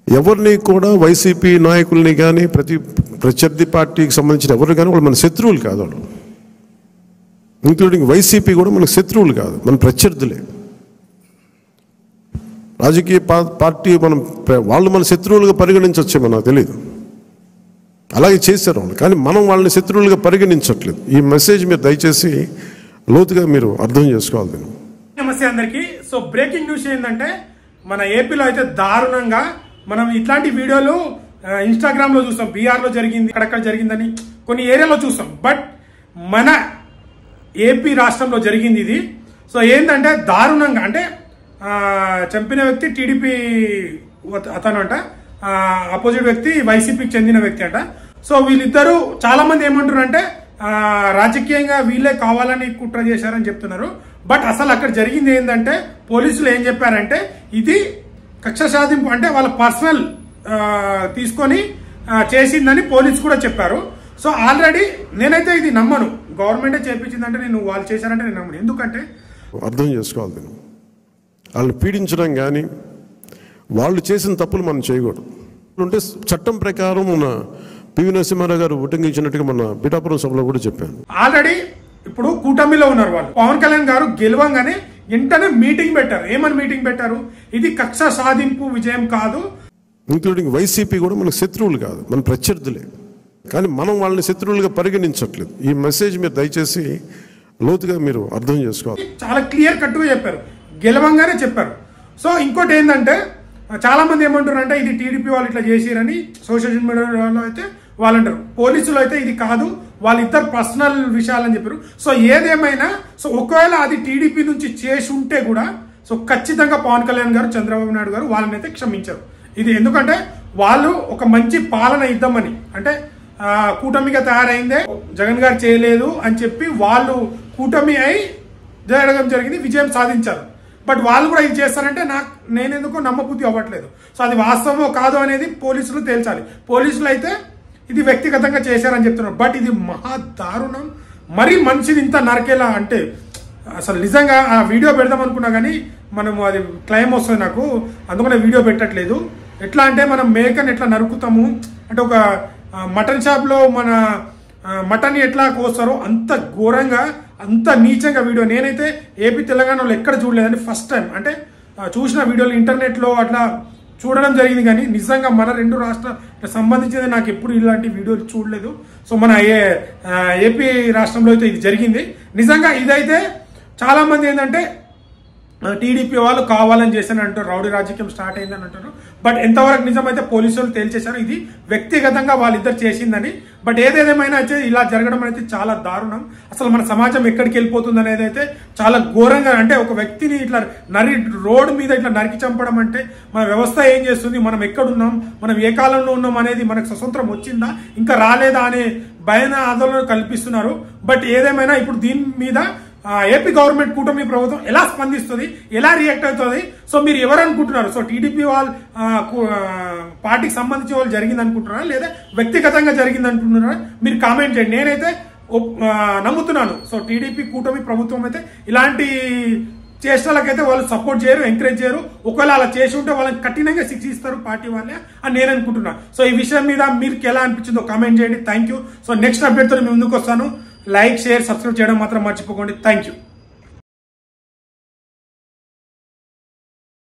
ఎవరిని కూడా వైసీపీ నాయకుల్ని కానీ ప్రతి ప్రత్యర్థి పార్టీకి సంబంధించిన ఎవరు కానీ వాళ్ళు మన శత్రువులు కాదు వాళ్ళు ఇంక్లూడింగ్ వైసీపీ కూడా మనకు శత్రువులు కాదు మన ప్రత్యర్థులే రాజకీయ పా- పార్టీ మనం ప్ర- వాళ్ళు మన శత్రువులుగా పరిగణించవచ్చేమో నాకు తెలియదు అలాగే చేశారు వాళ్ళు కానీ మనం వాళ్ళని శత్రువులుగా పరిగణించట్లేదు ఈ మెసేజ్ మీరు దయచేసి లోతుగా మీరు అర్థం చేసుకోవాలి దీన్ని నమస్తే అందరికి సో బ్రేకింగ్ న్యూస్ ఏంటంటే మన ఏపీలో అయితే దారుణంగా మనం ఇట్లాంటి వీడియోలు ఇన్స్టాగ్రామ్ లో చూస్తాం బీఆర్ లో జరిగింది అక్కడక్కడ జరిగిందని కొన్ని ఏరియాలో చూస్తాం బట్ మన ఏపీ రాష్ట్రంలో జరిగింది ఇది సో ఏంటంటే దారుణంగా అంటే ఆ, చంపిన వ్యక్తి టీడీపీ అతను అంట అపోజిట్ వ్యక్తి వైసీపీకి చెందిన వ్యక్తి అంట సో వీళ్ళిద్దరూ చాలా మంది ఏమంటారు అంటే ఆ, రాజకీయంగా వీళ్ళే కావాలని కుట్ర చేశారని చెప్తున్నారు బట్ అసలు అక్కడ జరిగింది ఏంటంటే పోలీసులు ఏం చెప్పారంటే ఇది కక్ష సాధింపు అంటే వాళ్ళ పర్సనల్ తీసుకొని ఆ, చేసిందని పోలీసు కూడా చెప్పారు సో ఆల్రెడీ నేనైతే ఇది నమ్మను గవర్నమెంటే చేపించిందంటే నేను వాళ్ళు చేశారంటే నేను నమ్మను ఎందుకంటే అర్థం చేసుకోవాలి దీన్ని వాళ్ళని పీడించడం కానీ వాళ్ళు చేసిన తప్పులు మనం చేయకూడదు అంటే చట్టం ప్రకారం మన పివి నరసింహారావు గారు ఉటంకించినట్టుగా మన పిఠాపురం సభలో కూడా చెప్పాను ఆల్రెడీ ఇప్పుడు కూటమిలో ఉన్నారు వాళ్ళు పవన్ కళ్యాణ్ గారు గెలవంగానే వెంటనే మీటింగ్ పెట్టారు ఏమని మీటింగ్ పెట్టారు ఇది కక్ష సాధింపు విజయం కాదు ఇంక్లూడింగ్ వైసీపీ కూడా మనకు శత్రువులు కాదు మన ప్రత్యర్థులే కానీ మనం వాళ్ళని శత్రువులుగా పరిగణించట్లేదు ఈ మెసేజ్ మీరు దయచేసి లోతుగా మీరు అర్థం చేసుకోవాలి చాలా క్లియర్ కట్గా చెప్పారు గెలవంగానే చెప్పారు సో ఇంకోటి ఏంటంటే చాలా మంది ఏమంటారు అంటే ఇది టీడీపీ వాళ్ళు ఇట్లా చేసిరని సోషల్ మీడియాలో అయితే వాళ్ళు అంటారు పోలీసులు అయితే ఇది కాదు వాళ్ళిద్దరు పర్సనల్ విషయాలని చెప్పారు సో ఏదేమైనా సో ఒకవేళ అది టీడీపీ నుంచి చేసి ఉంటే కూడా సో ఖచ్చితంగా పవన్ కళ్యాణ్ గారు చంద్రబాబు నాయుడు గారు వాళ్ళని అయితే క్షమించారు ఇది ఎందుకంటే వాళ్ళు ఒక మంచి పాలన ఇద్దామని అంటే ఆ, కూటమిగా తయారైందే జగన్ గారు చేయలేదు అని చెప్పి వాళ్ళు కూటమి అయి జరగడం జరిగింది విజయం సాధించారు బట్ వాళ్ళు కూడా ఇది చేస్తారంటే నాకు నేనెందుకో నమ్మబుద్ధి అవ్వట్లేదు సో అది వాస్తవమో కాదో అనేది పోలీసులు తేల్చాలి పోలీసులు అయితే ఇది వ్యక్తిగతంగా చేశారని చెప్తున్నారు బట్ ఇది మహా దారుణం మరీ మనిషిని ఇంత నరకేలా అంటే అసలు నిజంగా ఆ వీడియో పెడదాం అనుకున్నా కానీ మనం అది క్లైమ్ వస్తుంది నాకు అందుకనే వీడియో పెట్టట్లేదు ఎట్లా అంటే మనం మేకని ఎట్లా నరుకుతాము అంటే ఒక ఆ, మటన్ షాప్లో మన ఆ, మటన్ ఎట్లా కోస్తారో అంత ఘోరంగా అంత నీచంగా వీడియో నేనైతే ఏపీ తెలంగాణలో ఎక్కడ చూడలేదండి ఫస్ట్ టైం అంటే ఆ, చూసిన వీడియోలు ఇంటర్నెట్లో అట్లా చూడడం జరిగింది కానీ నిజంగా మన రెండు రాష్ట్ర సంబంధించింది నాకు ఎప్పుడు ఇలాంటి వీడియోలు చూడలేదు సో మన ఏ ఆ, ఏపీ రాష్ట్రంలో అయితే ఇది జరిగింది నిజంగా ఇదైతే చాలా మంది ఏంటంటే టీడీపీ వాళ్ళు కావాలని చేశాను అంటారు రౌడీ రాజకీయం స్టార్ట్ అయిందని అంటారు బట్ ఎంతవరకు నిజమైతే పోలీసులు తేల్చేశారు ఇది వ్యక్తిగతంగా వాళ్ళిద్దరు చేసిందని బట్ ఏదేదేమైనా అయితే ఇలా జరగడం అయితే చాలా దారుణం అసలు మన సమాజం ఎక్కడికి వెళ్ళిపోతుంది అనేది అయితే చాలా ఘోరంగా అంటే ఒక వ్యక్తిని ఇట్లా నరి రోడ్ మీద ఇట్లా నరికి చంపడం అంటే మన వ్యవస్థ ఏం చేస్తుంది మనం ఎక్కడున్నాం మనం ఏ కాలంలో ఉన్నాం అనేది మనకు స్వతంత్రం వచ్చిందా ఇంకా రాలేదా అనే భయన ఆందోళన కల్పిస్తున్నారు బట్ ఏదేమైనా ఇప్పుడు దీని మీద ఆ, ఏపీ గవర్నమెంట్ కూటమి ప్రభుత్వం ఎలా స్పందిస్తుంది ఎలా రియాక్ట్ అవుతుంది సో మీరు ఎవరు అనుకుంటున్నారు సో టీడీపీ వాళ్ళు ఆ, కు- ఆ, పార్టీకి సంబంధించి వాళ్ళు జరిగింది అనుకుంటున్నారా లేదా వ్యక్తిగతంగా జరిగింది అనుకుంటున్నారా మీరు కామెంట్ చేయండి నేనైతే ఒప్- ఆ, నమ్ముతున్నాను సో టీడీపీ కూటమి ప్రభుత్వం అయితే ఇలాంటి చేష్టలకైతే వాళ్ళు సపోర్ట్ చేయరు ఎంకరేజ్ చేయరు ఒకవేళ అలా చేసి ఉంటే వాళ్ళని కఠినంగా శిక్షిస్తారు పార్టీ వాళ్ళే అని నేను అనుకుంటున్నా సో ఈ విషయం మీద మీకు ఎలా అనిపించిందో కామెంట్ చేయండి థ్యాంక్ యూ సో నెక్స్ట్ అప్డేట్తో నేను ముందుకు వస్తాను లైక్ షేర్ సబ్స్క్రైబ్ చేయడం మాత్రం మర్చిపోకండి థ్యాంక్ యూ